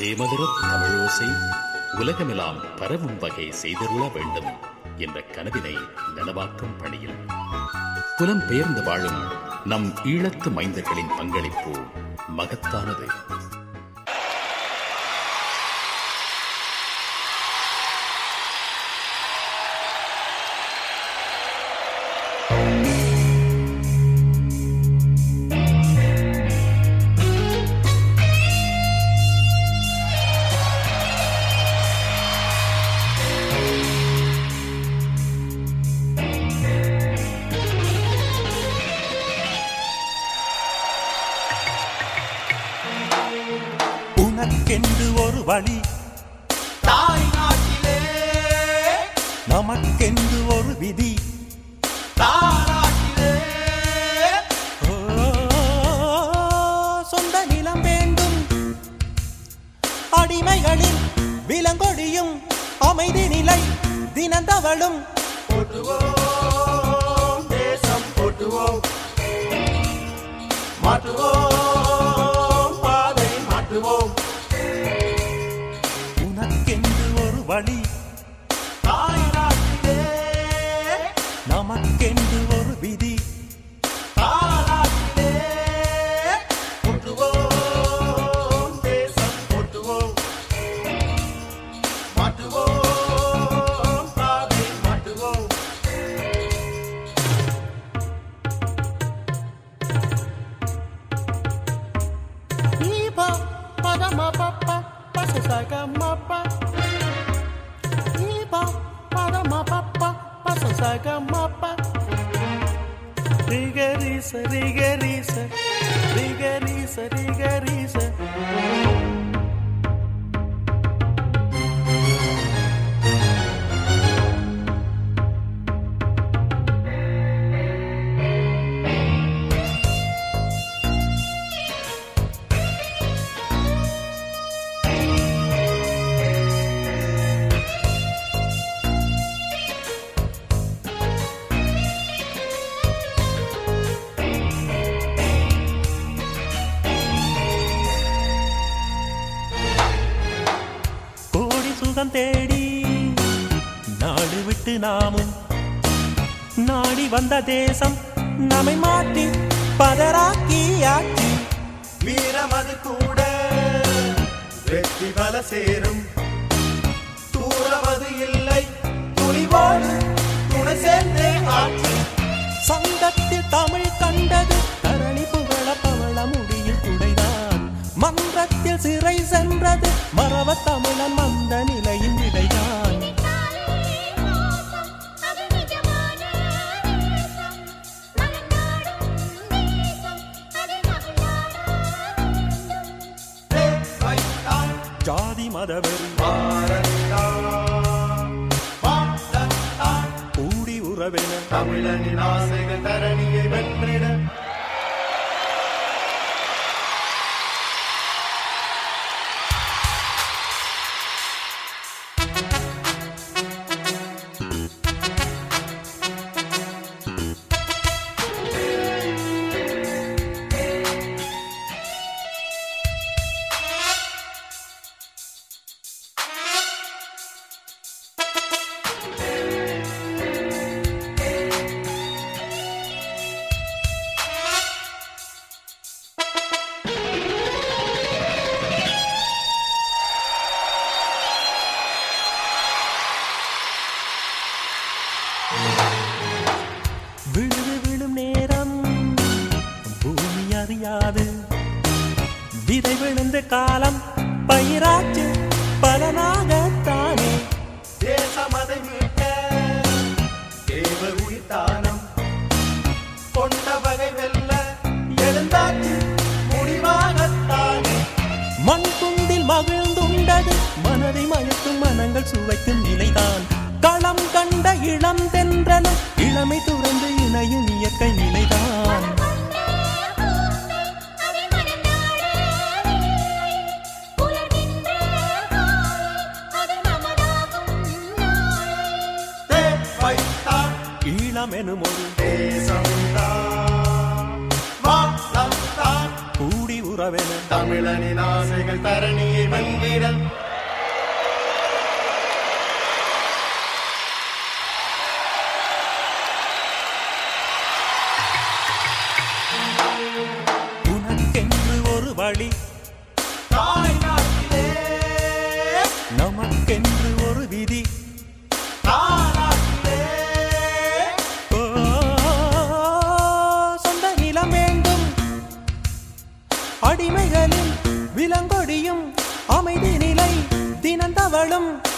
தேமதுர தமிழோசை உலகமெல்லாம் பரவும் வகை செய்தருள வேண்டும் என்ற கனவினை நனவாக்கும் பணியில் புலம் பெயர்ந்து வாழும் நம் ஈழத்து மைந்தர்களின் பங்களிப்பு மகத்தானது உனக்கென்று ஒரு வழி தாய் நாட்டிலே நமக்கென்று ஒரு விதி தாராட்டிலே ஓ, சொந்த நிலம் வேண்டும் அடிமைகளின் விலங்கொடியும் அமைதி நிலை தினந்தவளும் போட்டுவோம் தேசம் போட்டுவோம் மாற்றுவோம் பாதை மாற்றுவோம் உனக்கென்று ஒரு வழி தாய் நாட்டிலே நமக்கென்று ஒரு விதி தாராட்டிலே போட்டுவோம் தேசம் போட்டுவோம் மாற்றுவோம் பாதை மாற்றுவோம் Iba, pada mapapa, pasa saga mapa. Iba, pada mapapa, pasa saga mapa. Rigarisa, rigarisa, rigarisa, rigarisa. கோடி சுகம் தேடி நாடு விட்டு நாமும் நாடி வந்த தேசம் நம்மை மாற்றி பதராக்கி ஆட்சி வீரமது கூட வெற்றி பல சேரும் தூரமது இல்லை துணிவோடு துணை சேர்ந்தே ஆட்சி சங்கத்தில் தமிழ் கண்டது தரணி புகழ பவள முடியில் குடைதான் மன்றத்தில் சிறை சென்றது மரவ தமிழன் வந்த நிலையின் விடைதான் வைத்தான் ஜாதி மதவெறி பாரத்தான் பாரத்தான் கூடி உறவென தமிழனின் ஆசைகள் தரணியை வென்றிட விழுது விழும் நேரம் பூமி அறியாது விதை விழுந்த காலம் பயிராச்சு பலனாகத்தானே தேசமதை மீட்ட தேவர் உயிர்த்தானம் கொண்ட வகை வெல்ல எழுந்தாச்சு முடிவாகத்தானே மண் குண்டில் மகிழ்ந்துண்டது மனதை மயக்கும் மனங்கள் சுவைக்கும் நிலைதான் களம் கண்ட இளம் தென்றலும் இளமை துறந்து இணையும் இயற்கை நிலைதான் வைத்தான் ஈழமெனும் ஒரு தேசம்தான் மானம்தான் கூடி உற உறவென தமிழனின் ஆசைகள் தரணியை வென்றிட உனக்கென்று ஒரு வழி தாய் நாட்டிலே நமக்கென்று ஒரு விதி தாலாட்டிலே ஓ, சொந்த நிலம் வேண்டும் அடிமைகளின் விலங்கொடியும் அமைதி நிலை தினந்தவளும்